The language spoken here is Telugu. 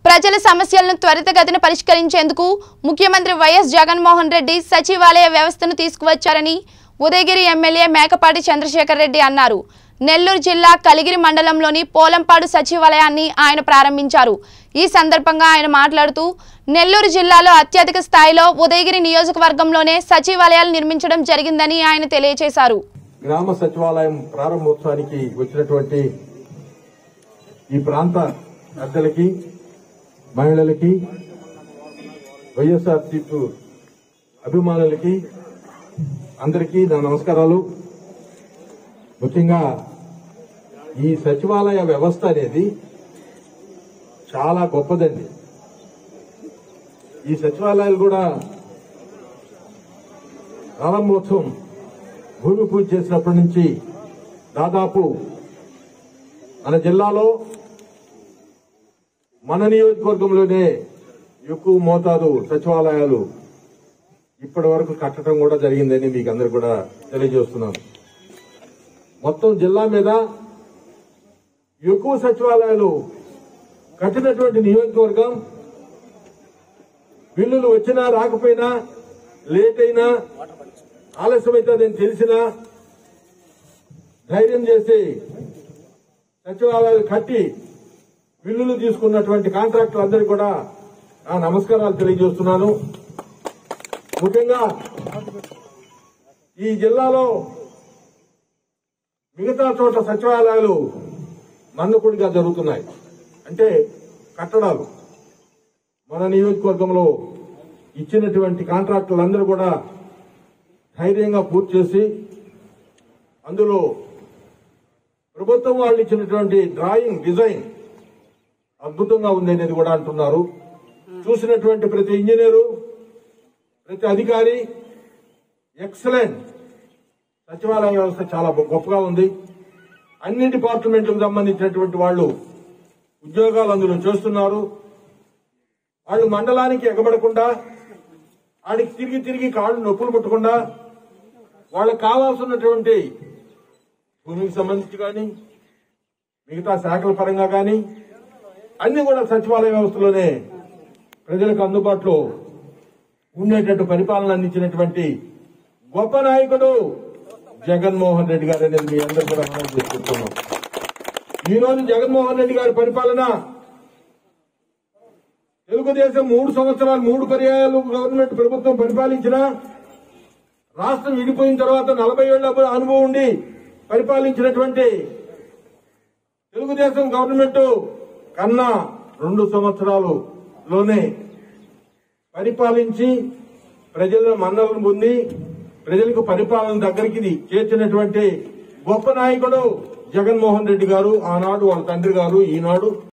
ప్రజల సమస్యలను త్వరితగతిన పరిష్కరించేందుకు ముఖ్యమంత్రి వైఎస్ జగన్మోహన్ రెడ్డి సచివాలయ వ్యవస్థను తీసుకువచ్చారని ఉదయగిరి ఎమ్మెల్యే మేకపాటి చంద్రశేఖర్ రెడ్డి అన్నారు నెల్లూరు జిల్లా కలిగిరి మండలంలోని పోలంపాడు సచివాలయాన్ని ఆయన ప్రారంభించారు ఈ సందర్భంగా ఆయన మాట్లాడుతూ నెల్లూరు జిల్లాలో అత్యధిక స్థాయిలో ఉదయగిరి నియోజకవర్గంలోనే సచివాలయాలు నిర్మించడం జరిగిందని ఆయన తెలియజేశారు గ్రామ సచివాలయం ప్రారంభోత్సవానికి వచ్చినటువంటి ఈ ప్రాంత పెద్దలకి మహిళలకి వైఎస్ఆర్ సీపు అభిమానులకి అందరికీ నా నమస్కారాలు ముఖ్యంగా ఈ సచివాలయ వ్యవస్థ అనేది చాలా గొప్పదండి ఈ సచివాలయాలు కూడా ప్రారంభోత్సవం భూమి పూజ చేసినప్పటి నుంచి దాదాపు మన జిల్లాలో మన నియోజకవర్గంలోనే ఎక్కువ మోతాదు సచివాలయాలు ఇప్పటి వరకు కట్టడం కూడా జరిగిందని మీకు అందరు కూడా తెలియజేస్తున్నాను మొత్తం జిల్లా మీద ఎక్కువ సచివాలయాలు కట్టినటువంటి నియోజకవర్గం బిల్లులు వచ్చినా రాకపోయినా లేట్ అయినా ఆలస్యమవుతుందని తెలిసినా ధైర్యం చేసి సచివాలయాలు కట్టి బిల్లులు తీసుకున్నటువంటి కాంట్రాక్టర్లందరికీ కూడా నా నమస్కారాలు తెలియజేస్తున్నాను ముఖ్యంగా ఈ జిల్లాలో మిగతా చోట్ల సచివాలయాలు మందకుడిగా జరుగుతున్నాయి అంటే కట్టడాలు మన నియోజకవర్గంలో ఇచ్చినటువంటి కాంట్రాక్టులందరూ కూడా ధైర్యంగా పూర్తి చేసి అందులో ప్రభుత్వం వాళ్ళు ఇచ్చినటువంటి డ్రాయింగ్ డిజైన్ అద్భుతంగా ఉంది అనేది కూడా అంటున్నారు చూసినటువంటి ప్రతి ఇంజనీరు ప్రతి అధికారి ఎక్సలెంట్ సచివాలయ వ్యవస్థ చాలా గొప్పగా ఉంది అన్ని డిపార్ట్మెంట్లకు సంబంధించినటువంటి వాళ్ళు ఉద్యోగాలు అందులో చేస్తున్నారు వాళ్ళు మండలానికి ఎగబడకుండా ఆడికి తిరిగి తిరిగి కాళ్ళు నొప్పులు పుట్టకుండా వాళ్ళకి కావాల్సినటువంటి భూమికి సంబంధించి కానీ మిగతా శాఖల పరంగా కానీ అన్ని కూడా సచివాలయ వ్యవస్థలోనే ప్రజలకు అందుబాటులో ఉండేటట్టు పరిపాలన అందించినటువంటి గొప్ప నాయకుడు జగన్మోహన్ రెడ్డి గారు అనేది మీ అందరూ కూడా మనం చేసుకుంటున్నాం ఈ రోజు జగన్మోహన్ రెడ్డి గారి పరిపాలన తెలుగుదేశం మూడు సంవత్సరాలు మూడు పర్యాయాలు గవర్నమెంట్ ప్రభుత్వం పరిపాలించిన రాష్ట్రం విడిపోయిన తర్వాత నలభై ఏళ్ల అనుభవం ఉండి పరిపాలించినటువంటి తెలుగుదేశం గవర్నమెంట్ కన్నా రెండు సంవత్సరాలులోనే పరిపాలించి ప్రజల మన్నలను పొంది ప్రజలకు పరిపాలన దగ్గరికి చేర్చినటువంటి గొప్ప నాయకుడు జగన్మోహన్ రెడ్డి గారు ఆనాడు వాళ్ళ తండ్రి గారు ఈనాడు